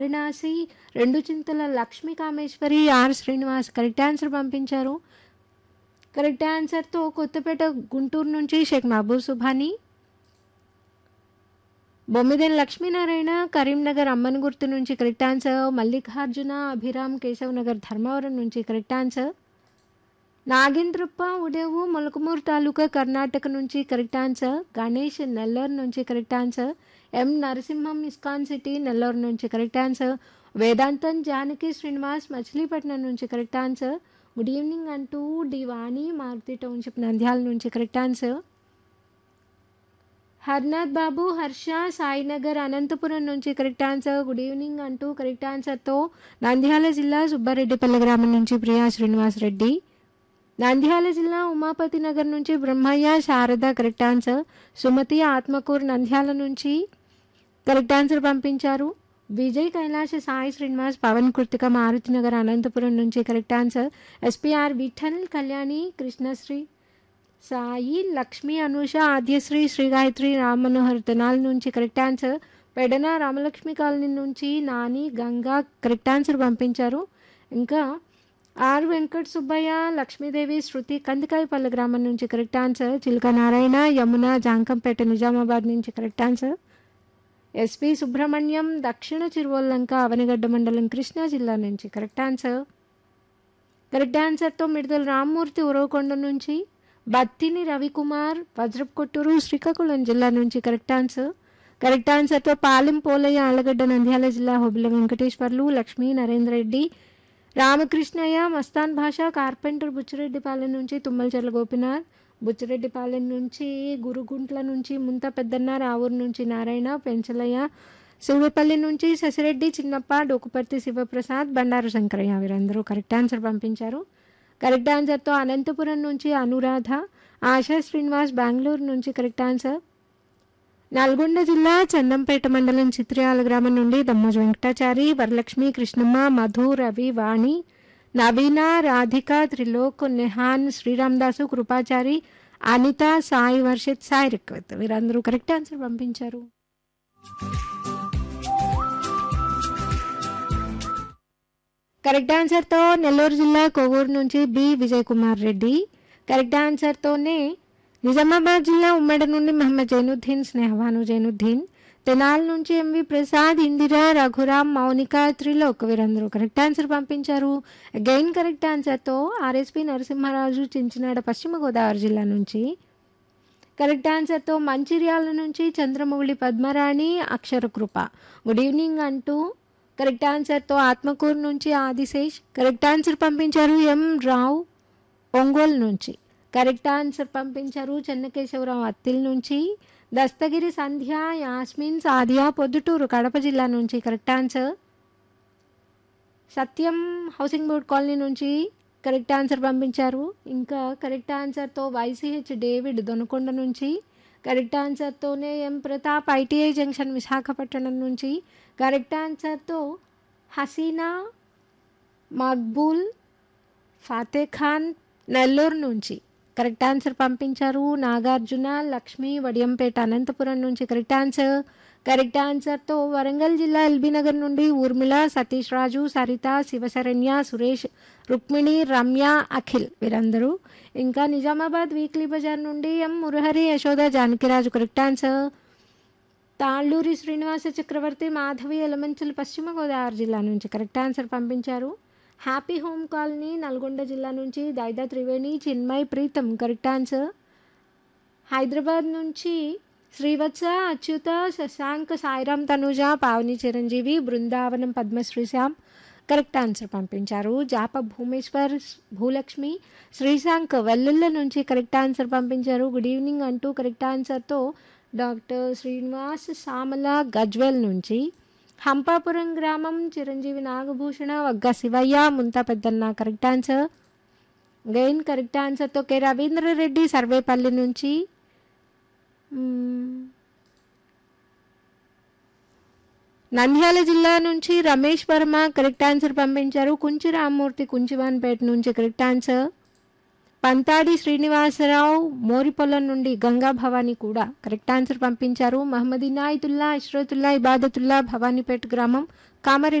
వారణాసి రెండు Chintala Lakshmi Kameshwari R Srinivas correct answer పంపించారు correct ఆన్సర్తో కొత్తపేట గుంటూరు నుంచి షేక్ మహబూబ్ సుభాని బొమ్మిదేని లక్ష్మీనారాయణ కరీంనగర్ అమ్మన్ గుర్తు నుంచి కరెక్ట్ ఆన్సర్ మల్లికార్జున అభిరామ్ కేశవ్ నగర్ ధర్మవరం నుంచి కరెక్ట్ ఆన్సర్ నాగేంద్రప్ప ఉడేవు మొలకమూరు తాలూకా కర్ణాటక నుంచి కరెక్ట్ ఆన్సర్ గణేష్ నెల్లూరు నుంచి correct answer M Narasimham ISKCON city Nellore నుంచి కరెక్ట్ ఆన్సర్ వేదాంతం జానకి శ్రీనివాస్ మచిలీపట్నం నుంచి కరెక్ట్ ఆన్సర్ గుడ్ ఈవినింగ్ అంటూ డి వాణి మారుతి టౌన్షిప్ నంద్యాల నుంచి కరెక్ట్ ఆన్సర్ హర్నాథ్ బాబు హర్ష సాయినగర్ అనంతపురం నుంచి కరెక్ట్ ఆన్సర్ గుడ్ ఈవినింగ్ అంటూ కరెక్ట్ ఆన్సర్తో నంద్యాల జిల్లా సుబ్బారెడ్డిపల్లి గ్రామం నుంచి ప్రియా శ్రీనివాస్ రెడ్డి నంద్యాల జిల్లా ఉమాపతి నగర్ నుంచి బ్రహ్మయ్య శారద కరెక్ట్ ఆన్సర్ సుమతి ఆత్మకూరు నంద్యాల నుంచి కరెక్ట్ ఆన్సర్ పంపించారు విజయ్ కైలాష సాయి శ్రీనివాస్ పవన్ కృతిక మారుతి నగర్ అనంతపురం నుంచి correct answer SPR Vithal Kalyani Krishnasri Sai Lakshmi Anusha Aadyasri Sri Gayatri Ram Manohar Tenali నుంచి correct answer Pedana Ramalakshmi colony నుంచి నాని గంగా కరెక్ట్ ఆన్సర్ పంపించారు ఇంకా ఆర్ వెంకట సుబ్బయ్య లక్ష్మీదేవి శృతి కందికాయపల్లి గ్రామం నుంచి కరెక్ట్ ఆన్సర్ చిలుక నారాయణ యమున జాంకంపేట నిజామాబాద్ నుంచి కరెక్ట్ ఆన్సర్ ఎస్పి సుబ్రహ్మణ్యం దక్షిణ చిరువల్లంక అవనిగడ్డ మండలం కృష్ణా జిల్లా నుంచి కరెక్ట్ ఆన్సర్ కరెక్ట్ ఆన్సర్తో మిడతల రామ్మూర్తి ఉరవకొండ నుంచి బత్తిని రవికుమార్ వజ్రపు కొట్టూరు శ్రీకాకుళం జిల్లా నుంచి కరెక్ట్ ఆన్సర్ కరెక్ట్ ఆన్సర్తో పాలెం పోలయ్య ఆలగడ్డ నంద్యాల జిల్లా హొబిల వెంకటేశ్వర్లు లక్ష్మీ నరేంద్ర రెడ్డి రామకృష్ణయ్య మస్తాన్ భాష కార్పెంటర్ బుచ్చిరెడ్డిపాలెం నుంచి తుమ్మలచెర్ల గోపినాథ్ బుచ్చిరెడ్డిపాలెం నుంచి గురుగుంట్ల నుంచి ముంత పెద్దన్న రావూరు నుంచి నారాయణ పెంచలయ్య శివపల్లి నుంచి శశిరెడ్డి చిన్నప్ప డోకుపర్తి శివప్రసాద్ బండారు శంకరయ్య వీరందరూ కరెక్ట్ ఆన్సర్ పంపించారు కరెక్ట్ ఆన్సర్తో అనంతపురం నుంచి అనురాధ ఆశా శ్రీనివాస్ బెంగళూరు నుంచి కరెక్ట్ ఆన్సర్ నల్గొండ జిల్లా చందంపేట మండలం చిత్రయాల గ్రామం నుండి దమ్మోజు వెంకటాచారి వరలక్ష్మి కృష్ణమ్మ మధు రవి వాణి నవీన రాధిక త్రిలోక్ నెహాన్ శ్రీరామదాసు కృపాచారి అనిత సాయి వర్షిత్ సాయి రిక్వత్ వీరందరూ కరెక్ట్ ఆన్సర్ పంపించారు కరెక్ట్ ఆన్సర్తో నెల్లూరు జిల్లా కొవ్వూరు నుంచి బి విజయ్ కుమార్ రెడ్డి కరెక్ట్ ఆన్సర్తోనే నిజామాబాద్ జిల్లా ఉమ్మడి నుండి మహమ్మద్ జైనుద్దీన్ స్నేహవాను జైనుద్దీన్ తెనాల్ నుంచి ఎంవి ప్రసాద్ ఇందిరా రఘురామ్ మౌనిక త్రిలోక్ వీరందరూ కరెక్ట్ ఆన్సర్ పంపించారు అగైన్ కరెక్ట్ ఆన్సర్తో ఆర్ఎస్పి నరసింహరాజు చించినాడ పశ్చిమ గోదావరి జిల్లా నుంచి కరెక్ట్ ఆన్సర్తో మంచిర్యాల నుంచి చంద్రమౌళి పద్మరాణి అక్షర కృప గుడ్ ఈవినింగ్ అంటూ కరెక్ట్ ఆన్సర్తో ఆత్మకూరు నుంచి ఆదిశేష్ కరెక్ట్ ఆన్సర్ పంపించారు ఎం రావు ఒంగోలు నుంచి కరెక్ట్ ఆన్సర్ పంపించారు చెన్నకేశవరావు అత్తిల్ నుంచి దస్తగిరి సంధ్య యాస్మిన్ సాదియా పొద్దుటూరు కడప జిల్లా నుంచి correct answer Satyam housing board colony నుంచి కరెక్ట్ ఆన్సర్ పంపించారు ఇంకా కరెక్ట్ ఆన్సర్తో వైసీహెచ్ డేవిడ్ దొనకొండ నుంచి కరెక్ట్ ఆన్సర్తోనే M Pratap ITI junction Visakhapatnam నుంచి కరెక్ట్ ఆన్సర్తో హసీనా మక్బూల్ ఫాతే ఖాన్ నెల్లూరు నుంచి కరెక్ట్ ఆన్సర్ పంపించారు నాగార్జున లక్ష్మి వడియంపేట అనంతపురం నుంచి కరెక్ట్ ఆన్సర్ కరెక్ట్ ఆన్సర్తో వరంగల్ జిల్లా ఎల్బీ నగర్ నుండి ఊర్మిళ సతీష్ రాజు సరిత శివశరణ్య సురేష్ రుక్మిణి రమ్య అఖిల్ వీరందరూ ఇంకా నిజామాబాద్ వీక్లీ బజార్ నుండి M Murahari Yashoda Janakiraju correct answer Talluri Srinivasa Chakravarthi Madhavi Elamanchili పశ్చిమ గోదావరి జిల్లా నుంచి కరెక్ట్ ఆన్సర్ పంపించారు హ్యాపీ హోమ్ కాలనీ నల్గొండ జిల్లా నుంచి దైదా త్రివేణి చిన్మయ్ ప్రీతం కరెక్ట్ ఆన్సర్ హైదరాబాద్ నుంచి శ్రీవత్స అచ్యుత శశాంక్ సాయిరామ్ తనుజ పావని చిరంజీవి బృందావనం పద్మశ్రీ శ్యామ్ కరెక్ట్ ఆన్సర్ పంపించారు జాప భూమేశ్వర్ భూలక్ష్మి శ్రీశాంక్ వెల్లుల్ల నుంచి కరెక్ట్ ఆన్సర్ పంపించారు గుడ్ ఈవినింగ్ అంటూ కరెక్ట్ ఆన్సర్తో డాక్టర్ శ్రీనివాస్ సామల గజ్వెల్ నుంచి హంపాపురం గ్రామం Chiranjeevi Nagabhushana Vagga Shivaiah Munta Peddanna correct answer again correct ఆన్సర్తో కె రవీంద్రరెడ్డి సర్వేపల్లి నుంచి నంద్యాల జిల్లా నుంచి రమేష్ వర్మ కరెక్ట్ ఆన్సర్ పంపించారు కుంచి రామ్మూర్తి కుంచివాన్పేట నుంచి కరెక్ట్ ఆన్సర్ పంతాడి శ్రీనివాసరావు మోరిపొలం నుండి గంగా భవానీ కూడా కరెక్ట్ ఆన్సర్ పంపించారు మహమ్మద్ ఇనాయతుల్లా ఇష్రతుల్లా ఇబాదతుల్లా భవానీపేట గ్రామం కామారెడ్డి